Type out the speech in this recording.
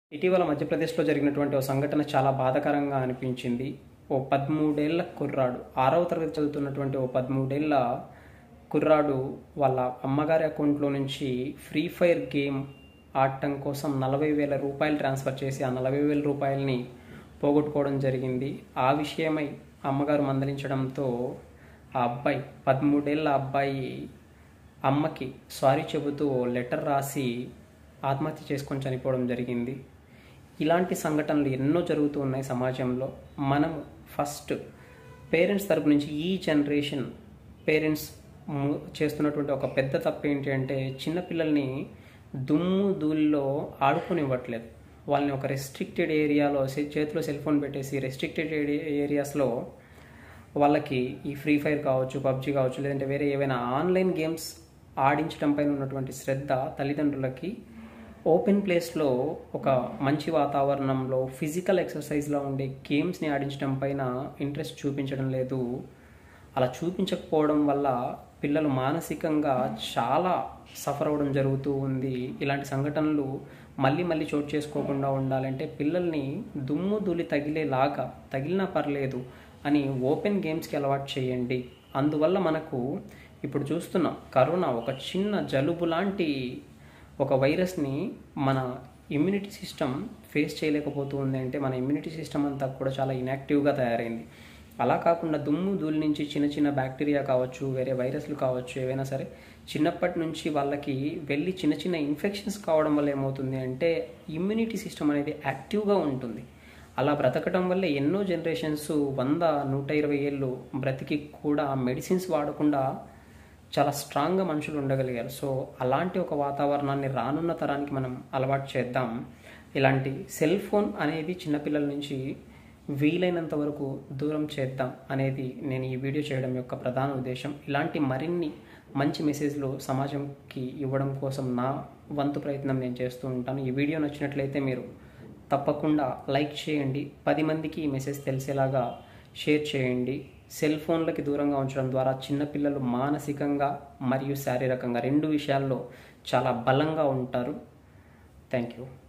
ఇటీవల మధ్యప్రదేశ్లో జరిగినటువంటి ఓ సంఘటన చాలా బాధాకరంగా అనిపించింది ఓ పదమూడేళ్ల కుర్రాడు ఆరవ తరగతి చదువుతున్నటువంటి ఓ పదమూడేళ్ల కుర్రాడు వాళ్ళ అమ్మగారి అకౌంట్లో నుంచి ఫ్రీ ఫైర్ గేమ్ ఆడటం కోసం నలభై వేల రూపాయలు ట్రాన్స్ఫర్ చేసి ఆ నలభై వేల రూపాయలని పోగొట్టుకోవడం జరిగింది ఆ విషయమై అమ్మగారు మందలించడంతో ఆ అబ్బాయి పదమూడేళ్ల అబ్బాయి అమ్మకి సారీ చెబుతూ ఓ లెటర్ రాసి ఆత్మహత్య చేసుకొని చనిపోవడం జరిగింది ఇలాంటి సంఘటనలు ఎన్నో జరుగుతూ ఉన్నాయి సమాజంలో మనం ఫస్ట్ పేరెంట్స్ తరపు నుంచి ఈ జనరేషన్ పేరెంట్స్ ము- చేస్తున్నటువంటి ఒక పెద్ద తప్పు ఏంటి అంటే చిన్నపిల్లల్ని దుమ్ము ధూళిలో ఆడుకోనివ్వట్లేదు వాళ్ళని ఒక రెస్ట్రిక్టెడ్ ఏరియాలో చే- చేతిలో సెల్ ఫోన్ పెట్టేసి రెస్ట్రిక్టెడ్ ఏరియాస్లో వాళ్ళకి ఈ ఫ్రీ ఫైర్ కావచ్చు పబ్జి కావచ్చు లేదంటే వేరే ఏవైనా ఆన్లైన్ గేమ్స్ ఆడించడం పైన ఉన్నటువంటి శ్రద్ధ తల్లిదండ్రులకి ఓపెన్ ప్లేస్లో ఒక మంచి వాతావరణంలో ఫిజికల్ ఎక్సర్సైజ్లో ఉండే గేమ్స్ని ఆడించడం పైన ఇంట్రెస్ట్ చూపించడం లేదు అలా చూపించకపోవడం వల్ల పిల్లలు మానసికంగా చాలా సఫర్ అవ్వడం జరుగుతూ ఉంది ఇలాంటి సంఘటనలు మళ్ళీ మళ్ళీ చోటు చేసుకోకుండా ఉండాలంటే పిల్లల్ని దుమ్ము ధూళి తగిలేలాగా తగిలినా పర్లేదు అని ఓపెన్ గేమ్స్కి అలవాటు చేయండి అందువల్ల మనకు ఇప్పుడు చూస్తున్నాం కరోనా ఒక చిన్న జలుబు లాంటి ఒక వైరస్ని మన ఇమ్యూనిటీ సిస్టమ్ ఫేస్ చేయలేకపోతూ ఉంది అంటే మన ఇమ్యూనిటీ సిస్టమ్ అంతా కూడా చాలా ఇనాక్టివ్గా తయారైంది అలా కాకుండా దుమ్ము ధూళి నుంచి చిన్న చిన్న బ్యాక్టీరియా కావచ్చు వేరే వైరస్లు కావచ్చు ఏవైనా సరే చిన్నప్పటి నుంచి వాళ్ళకి వెళ్ళి చిన్న చిన్న ఇన్ఫెక్షన్స్ కావడం వల్ల ఏమవుతుంది అంటే ఇమ్యూనిటీ సిస్టమ్ అనేది యాక్టివ్గా ఉంటుంది అలా బ్రతకడం వల్ల ఎన్నో జనరేషన్స్ వంద నూట ఇరవై ఏళ్ళు బ్రతికి కూడా మెడిసిన్స్ వాడకుండా చాలా స్ట్రాంగ్గా మనుషులు ఉండగలిగారు సో అలాంటి ఒక వాతావరణాన్ని రానున్న తరానికి మనం అలవాటు చేద్దాం ఇలాంటి సెల్ ఫోన్ అనేది చిన్నపిల్లల నుంచి వీలైనంత వరకు దూరం చేద్దాం అనేది నేను ఈ వీడియో చేయడం యొక్క ప్రధాన ఉద్దేశం ఇలాంటి మరిన్ని మంచి మెసేజ్లు సమాజంకి ఇవ్వడం కోసం నా వంతు ప్రయత్నం నేను చేస్తూ ఉంటాను ఈ వీడియో నచ్చినట్లయితే మీరు తప్పకుండా లైక్ చేయండి పది మందికి ఈ మెసేజ్ తెలిసేలాగా షేర్ చేయండి సెల్ ఫోన్లకి దూరంగా ఉంచడం ద్వారా చిన్నపిల్లలు మానసికంగా మరియు శారీరకంగా రెండు విషయాల్లో చాలా బలంగా ఉంటారు థ్యాంక్ యూ